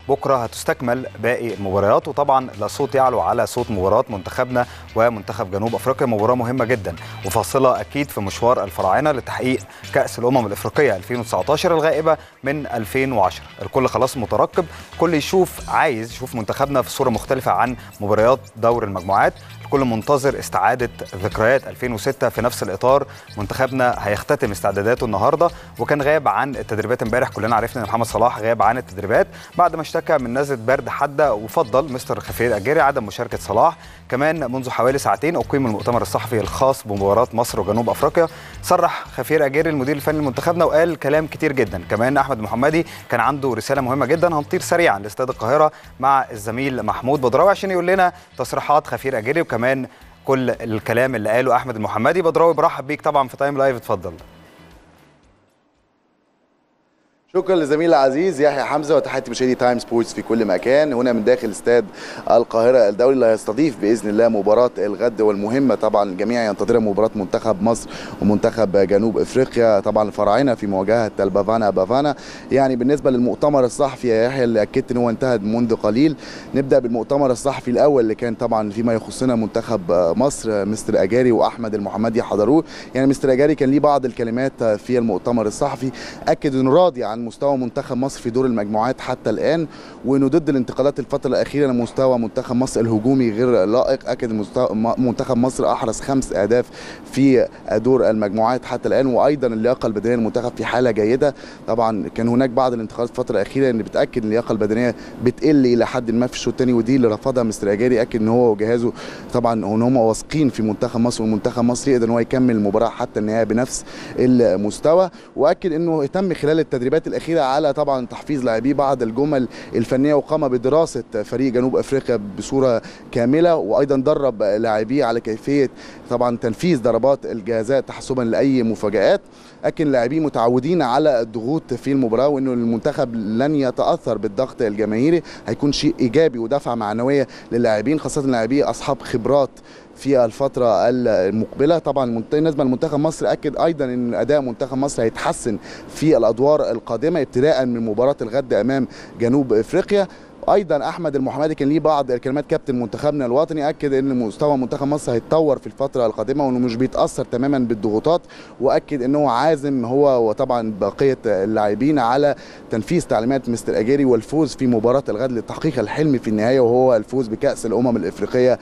بكره هتستكمل باقي المباريات وطبعا لا صوت يعلو على صوت مباراه منتخبنا ومنتخب جنوب افريقيا مباراه مهمه جدا وفاصله اكيد في مشوار الفراعنه لتحقيق كاس الامم الافريقيه 2019 الغائبه من 2010 الكل خلاص مترقب كل يشوف عايز يشوف منتخبنا في صوره مختلفه عن مباريات دور المجموعات الكل منتظر استعاده ذكريات 2006 في نفس الاطار منتخبنا هيختتم استعداداته النهارده وكان غاب عن التدريبات امبارح كلنا عرفنا ان محمد صلاح غاب عن التدريبات بعد ما اشتكى من نزله برد حاده وفضل مستر خفير اجيري عدم مشاركه صلاح كمان منذ حوالي ساعتين اقيم المؤتمر الصحفي الخاص بمباراه مصر وجنوب افريقيا صرح خفير اجيري المدير الفني لمنتخبنا وقال كلام كتير جدا كمان احمد المحمدي كان عنده رساله مهمه جدا هنطير سريعا لاستاد القاهره مع الزميل محمود بدراوي عشان يقول لنا تصريحات خفير اجيري وكمان كل الكلام اللي قاله احمد المحمدي بدراوي برحب بيك طبعا في تايم لايف اتفضل شكرا لزميلي العزيز يحيى حمزه وتحياتي مشاهدي تايم سبورتس في كل مكان هنا من داخل استاد القاهره الدولي اللي هيستضيف باذن الله مباراه الغد والمهمه طبعا الجميع ينتظرها مباراه منتخب مصر ومنتخب جنوب افريقيا طبعا الفراعنه في مواجهه البافانا بافانا يعني بالنسبه للمؤتمر الصحفي يا يحيى اللي اكدت ان هو انتهى منذ قليل نبدا بالمؤتمر الصحفي الاول اللي كان طبعا فيما يخصنا منتخب مصر مستر اجاري واحمد المحمدي حضروه يعني مستر اجاري كان ليه بعض الكلمات في المؤتمر الصحفي اكد انه راضي عن مستوى منتخب مصر في دور المجموعات حتى الان وانه ضد الانتقالات الفتره الاخيره لمستوى منتخب مصر الهجومي غير لائق اكد منتخب مصر احرز خمس اهداف في دور المجموعات حتى الان وايضا اللياقه البدنيه للمنتخب في حاله جيده طبعا كان هناك بعض الانتقالات الفتره الاخيره اللي بتاكد ان اللياقه البدنيه بتقل الى حد ما في الشوط الثاني ودي اللي رفضها مستر اجاري اكد ان هو وجهازه طبعا ان هم واثقين في منتخب مصر ومنتخب مصر يقدر ان هو يكمل المباراه حتى النهايه بنفس المستوى واكد انه تم خلال التدريبات الاخيره على طبعا تحفيز لاعبيه بعض الجمل الفنيه وقام بدراسه فريق جنوب افريقيا بصوره كامله وايضا درب لاعبيه على كيفيه طبعا تنفيذ ضربات الجزاء تحسبا لاي مفاجات لكن لاعبيه متعودين على الضغوط في المباراه وانه المنتخب لن يتاثر بالضغط الجماهيري هيكون شيء ايجابي ودفعه معنويه للاعبين خاصه لاعبيه اصحاب خبرات في الفترة المقبلة طبعا بالنسبة لمنتخب مصر أكد أيضا أن أداء منتخب مصر هيتحسن في الأدوار القادمة ابتداء من مباراة الغد أمام جنوب أفريقيا ايضا احمد المحمدي كان ليه بعض الكلمات كابتن منتخبنا الوطني اكد ان مستوى منتخب مصر هيتطور في الفتره القادمه وانه مش بيتاثر تماما بالضغوطات واكد ان هو عازم هو وطبعا بقيه اللاعبين على تنفيذ تعليمات مستر اجيري والفوز في مباراه الغد لتحقيق الحلم في النهايه وهو الفوز بكاس الامم الافريقيه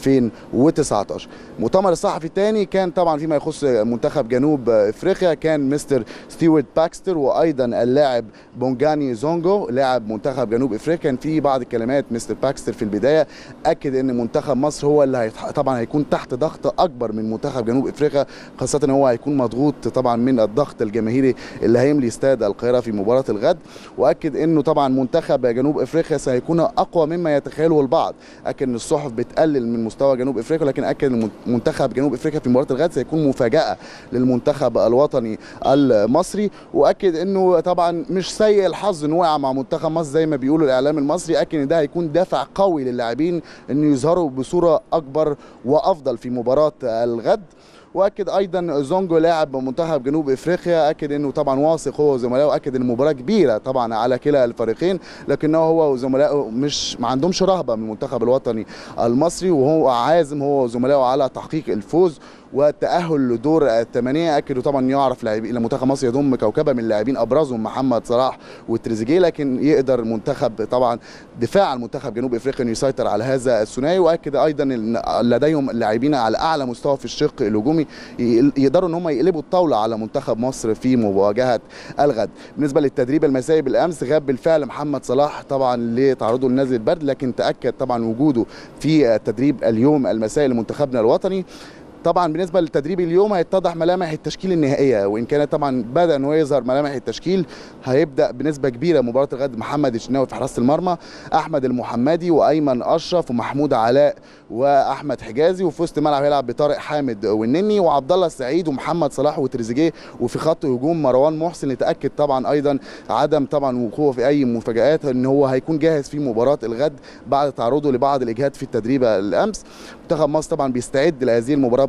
2019 المؤتمر الصحفي الثاني كان طبعا فيما يخص منتخب جنوب افريقيا كان مستر ستيوارت باكستر وايضا اللاعب بونجاني زونجو لاعب منتخب جنوب افريقيا كان في بعض الكلمات مستر باكستر في البدايه اكد ان منتخب مصر هو اللي هيتح... طبعا هيكون تحت ضغط اكبر من منتخب جنوب افريقيا خاصه ان هو هيكون مضغوط طبعا من الضغط الجماهيري اللي هيملي استاد القاهره في مباراه الغد واكد انه طبعا منتخب جنوب افريقيا سيكون اقوى مما يتخيله البعض اكد ان الصحف بتقلل من مستوى جنوب افريقيا لكن اكد ان منتخب جنوب افريقيا في مباراه الغد سيكون مفاجاه للمنتخب الوطني المصري واكد انه طبعا مش سيء الحظ انه وقع مع منتخب مصر زي ما بيقولوا الاعلام المصري اكد ان ده هيكون دافع قوي للاعبين انه يظهروا بصوره اكبر وافضل في مباراه الغد واكد ايضا زونجو لاعب منتخب جنوب افريقيا اكد انه طبعا واثق هو وزملائه اكد ان المباراه كبيره طبعا على كلا الفريقين لكنه هو وزملائه مش ما عندهمش رهبه من المنتخب الوطني المصري وهو عازم هو وزملائه على تحقيق الفوز والتاهل لدور الثمانيه اكدوا طبعا يعرف لاعبين منتخب مصر يضم كوكبه من اللاعبين ابرزهم محمد صلاح وتريزيجيه لكن يقدر منتخب طبعا دفاع المنتخب جنوب افريقيا انه يسيطر على هذا الثنائي واكد ايضا ان لديهم لاعبين على اعلى مستوى في الشق الهجومي يقدروا ان هم يقلبوا الطاوله على منتخب مصر في مواجهه الغد بالنسبه للتدريب المسائي بالامس غاب بالفعل محمد صلاح طبعا لتعرضه لنزله برد لكن تاكد طبعا وجوده في التدريب اليوم المسائي لمنتخبنا الوطني طبعا بالنسبه للتدريب اليوم هيتضح ملامح التشكيل النهائيه وان كانت طبعا بدا ان هو يظهر ملامح التشكيل هيبدا بنسبه كبيره مباراه الغد محمد الشناوي في حراسه المرمى احمد المحمدي وايمن اشرف ومحمود علاء واحمد حجازي وفي وسط الملعب هيلعب بطارق حامد والنني وعبد الله السعيد ومحمد صلاح وتريزيجيه وفي خط هجوم مروان محسن لتاكد طبعا ايضا عدم طبعا وقوعه في اي مفاجات ان هو هيكون جاهز في مباراه الغد بعد تعرضه لبعض الاجهاد في التدريب الامس منتخب مصر طبعا بيستعد لهذه المباراه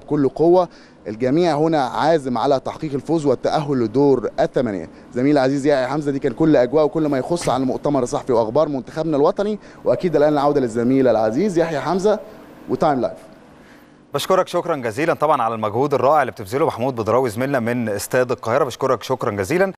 بكل قوه الجميع هنا عازم على تحقيق الفوز والتاهل لدور الثمانيه زميل العزيز يحيى حمزه دي كان كل اجواء وكل ما يخص عن المؤتمر الصحفي واخبار منتخبنا الوطني واكيد الان العوده للزميل العزيز يحيى حمزه وتايم لايف بشكرك شكرا جزيلا طبعا على المجهود الرائع اللي بتبذله محمود بدراوي زميلنا من استاد القاهره بشكرك شكرا جزيلا